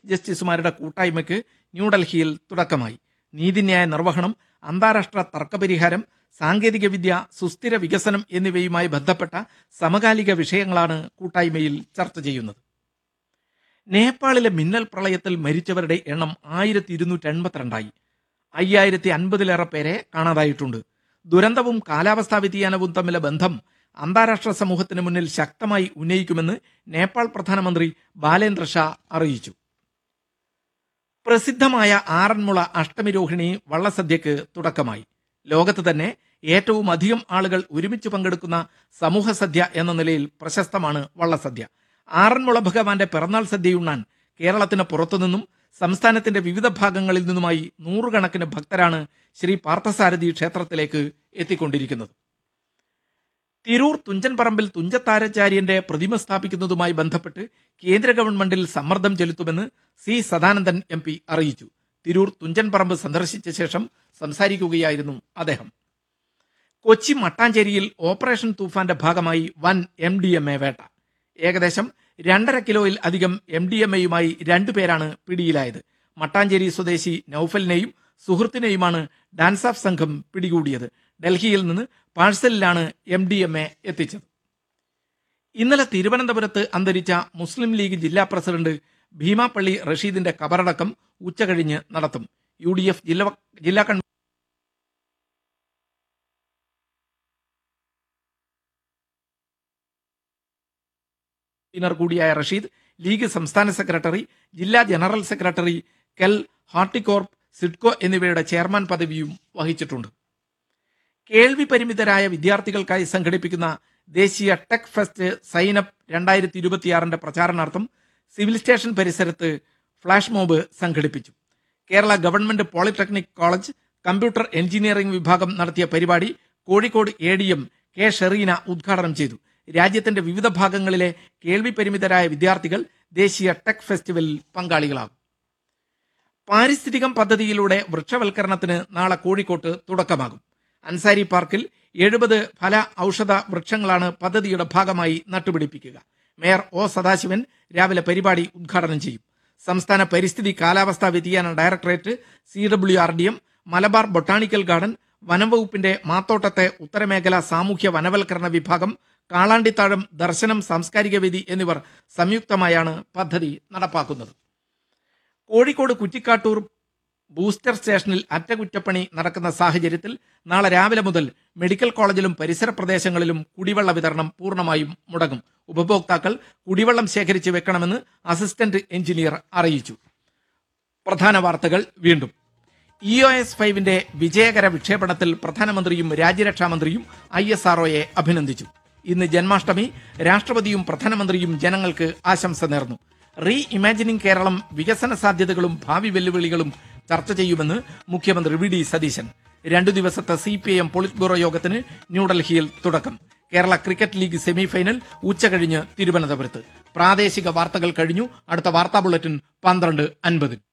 chief ജസ്റ്റിസുമാരുടെ കൂട്ടായ്മയ്ക്ക് ന്യൂഡൽഹിയിൽ തുടക്കമായി നീതിന്യായ നിർവഹണം അന്താരാഷ്ട്ര തർക്കപരിഹാരം സാങ്കേതികവിദ്യ സുസ്ഥിര വികസനം എന്നിവയുമായി ബന്ധപ്പെട്ട സമകാലിക വിഷയങ്ങളാണ് കൂട്ടായ്മയിൽ ചർച്ച ചെയ്യുന്നത് നേപ്പാളിലെ മിന്നൽ പ്രളയത്തിൽ മരിച്ചവരുടെ എണ്ണം ആയിരത്തി ഇരുന്നൂറ്റി എൺപത്തിരണ്ടായി അയ്യായിരത്തി അൻപതിലേറെ പേരെ കാണാതായിട്ടുണ്ട് ദുരന്തവും കാലാവസ്ഥാ വ്യതിയാനവും തമ്മിലെ ബന്ധം അന്താരാഷ്ട്ര സമൂഹത്തിന് മുന്നിൽ ശക്തമായി ഉന്നയിക്കുമെന്ന് നേപ്പാൾ പ്രധാനമന്ത്രി ബാലേന്ദ്ര ഷാ അറിയിച്ചു പ്രസിദ്ധമായ ആറന്മുള അഷ്ടമിരോഹിണി വള്ളസദ്യക്ക് തുടക്കമായി ലോകത്ത് തന്നെ ഏറ്റവും അധികം ആളുകൾ ഒരുമിച്ച് പങ്കെടുക്കുന്ന സമൂഹ സദ്യ എന്ന നിലയിൽ പ്രശസ്തമാണ് വള്ളസദ്യ ആറന്മുള ഭഗവാന്റെ പിറന്നാൾ സദ്യയുണ്ണാൻ കേരളത്തിന് പുറത്തുനിന്നും സംസ്ഥാനത്തിന്റെ വിവിധ ഭാഗങ്ങളിൽ നിന്നുമായി നൂറുകണക്കിന് ഭക്തരാണ് ശ്രീ പാർത്ഥസാരഥി ക്ഷേത്രത്തിലേക്ക് എത്തിക്കൊണ്ടിരിക്കുന്നത് തിരൂർ തുഞ്ചൻപറമ്പിൽ തുഞ്ചത്താരാചാര്യന്റെ പ്രതിമ സ്ഥാപിക്കുന്നതുമായി ബന്ധപ്പെട്ട് കേന്ദ്ര ഗവൺമെന്റിൽ സമ്മർദ്ദം ചെലുത്തുമെന്ന് സി സദാനന്ദൻ എം പി അറിയിച്ചു തിരൂർ തുഞ്ചൻപറമ്പ് സന്ദർശിച്ച ശേഷം സംസാരിക്കുകയായിരുന്നു അദ്ദേഹം കൊച്ചി മട്ടാഞ്ചേരിയിൽ ഓപ്പറേഷൻ തൂഫാന്റെ ഭാഗമായി വൻ എം ഡി എം എ വേട്ട ഏകദേശം രണ്ടര കിലോയിൽ അധികം എം ഡി എം എയുമായി രണ്ടുപേരാണ് പിടിയിലായത് മട്ടാഞ്ചേരി സ്വദേശി നൌഫലിനെയും സുഹൃത്തിനെയുമാണ് ഡാൻസ് ഓഫ് സംഘം പിടികൂടിയത് ഡൽഹിയിൽ നിന്ന് പാഴ്സലിലാണ് എം ഡി എം എ എത്തിച്ചത് ഇന്നലെ തിരുവനന്തപുരത്ത് അന്തരിച്ച മുസ്ലിം ലീഗ് ജില്ലാ പ്രസിഡന്റ് ഭീമാപ്പള്ളി റഷീദിന്റെ കബറടക്കം ഉച്ചകഴിഞ്ഞ് നടത്തും യു ഡി എഫ് ജില്ലാ ജില്ലാ കൺവീനർ കൺവീനർ കൂടിയായ റഷീദ് ലീഗ് സംസ്ഥാന സെക്രട്ടറി ജില്ലാ general secretary KEL Horticorp SIDCO എന്നിവയുടെ ചെയർമാൻ പദവിയും വഹിച്ചിട്ടുണ്ട് കേൾവി പരിമിതരായ വിദ്യാർത്ഥികൾക്കായി സംഘടിപ്പിക്കുന്ന ദേശീയ ടെക് ഫെസ്റ്റ് സൈനപ്പ് രണ്ടായിരത്തി ഇരുപത്തിയാറിന്റെ പ്രചാരണാർത്ഥം സിവിൽ സ്റ്റേഷൻ പരിസരത്ത് ഫ്ലാഷ് മോബ് സംഘടിപ്പിച്ചു Kerala government polytechnic college computer engineering വിഭാഗം നടത്തിയ പരിപാടി Kozhikode A D M K Shereena ഉദ്ഘാടനം ചെയ്തു രാജ്യത്തിന്റെ വിവിധ ഭാഗങ്ങളിലെ കേൾവി പരിമിതരായ വിദ്യാർത്ഥികൾ ദേശീയ ടെക് ഫെസ്റ്റിവലിൽ പങ്കാളികളാകും പാരിസ്ഥിതികം പദ്ധതിയിലൂടെ വൃക്ഷവൽക്കരണത്തിന് നാളെ കോഴിക്കോട്ട് തുടക്കമാകും അൻസാരി പാർക്കിൽ എഴുപത് ഫല ഔഷധ വൃക്ഷങ്ങളാണ് പദ്ധതിയുടെ ഭാഗമായി നട്ടുപിടിപ്പിക്കുക മേയർ ഒ സദാശിവൻ രാവിലെ പരിപാടി ഉദ്ഘാടനം ചെയ്യും സംസ്ഥാന പരിസ്ഥിതി കാലാവസ്ഥാ വ്യതിയാന directorate C W R D M Malabar botanical garden വനംവകുപ്പിന്റെ മാത്തോട്ടത്തെ ഉത്തരമേഖല സാമൂഹ്യ വനവൽക്കരണ വിഭാഗം കാളാണ്ടിത്താഴം ദർശനം സാംസ്കാരിക വേദി എന്നിവർ സംയുക്തമായാണ് പദ്ധതി നടപ്പാക്കുന്നത് കോഴിക്കോട് കുറ്റിക്കാട്ടൂർ ബൂസ്റ്റർ സ്റ്റേഷനിൽ അറ്റകുറ്റപ്പണി നടക്കുന്ന സാഹചര്യത്തിൽ നാളെ രാവിലെ മുതൽ മെഡിക്കൽ കോളേജിലും പരിസര പ്രദേശങ്ങളിലും കുടിവെള്ള വിതരണം പൂർണ്ണമായും മുടങ്ങും ഉപഭോക്താക്കൾ കുടിവെള്ളം ശേഖരിച്ച് വെക്കണമെന്ന് അസിസ്റ്റന്റ് എഞ്ചിനീയർ അറിയിച്ചു പ്രധാന വാർത്തകൾ വീണ്ടും ഇ ഒ എസ് ഫൈവിന്റെ വിജയകര വിക്ഷേപണത്തിൽ പ്രധാനമന്ത്രിയും രാജ്യരക്ഷാമന്ത്രിയും ഐ എസ് ആർഒയെ അഭിനന്ദിച്ചു ഇന്ന് ജന്മാഷ്ടമി രാഷ്ട്രപതിയും പ്രധാനമന്ത്രിയും ജനങ്ങൾക്ക് ആശംസ നേർന്നു റീ ഇമാജിനിംഗ് കേരളം വികസന സാധ്യതകളും ഭാവി വെല്ലുവിളികളും ചർച്ച ചെയ്യുമെന്ന് മുഖ്യമന്ത്രി വി ഡി സതീശൻ രണ്ടു ദിവസത്തെ C P I M polit bureau യോഗത്തിന് ന്യൂഡൽഹിയിൽ തുടക്കം കേരള ക്രിക്കറ്റ് ലീഗ് സെമിഫൈനൽ ഉച്ചകഴിഞ്ഞ് തിരുവനന്തപുരത്ത് പ്രാദേശിക വാർത്തകൾ കഴിഞ്ഞു അടുത്ത വാർത്താ ബുള്ളറ്റിൻ പന്ത്രണ്ട് അൻപതിന്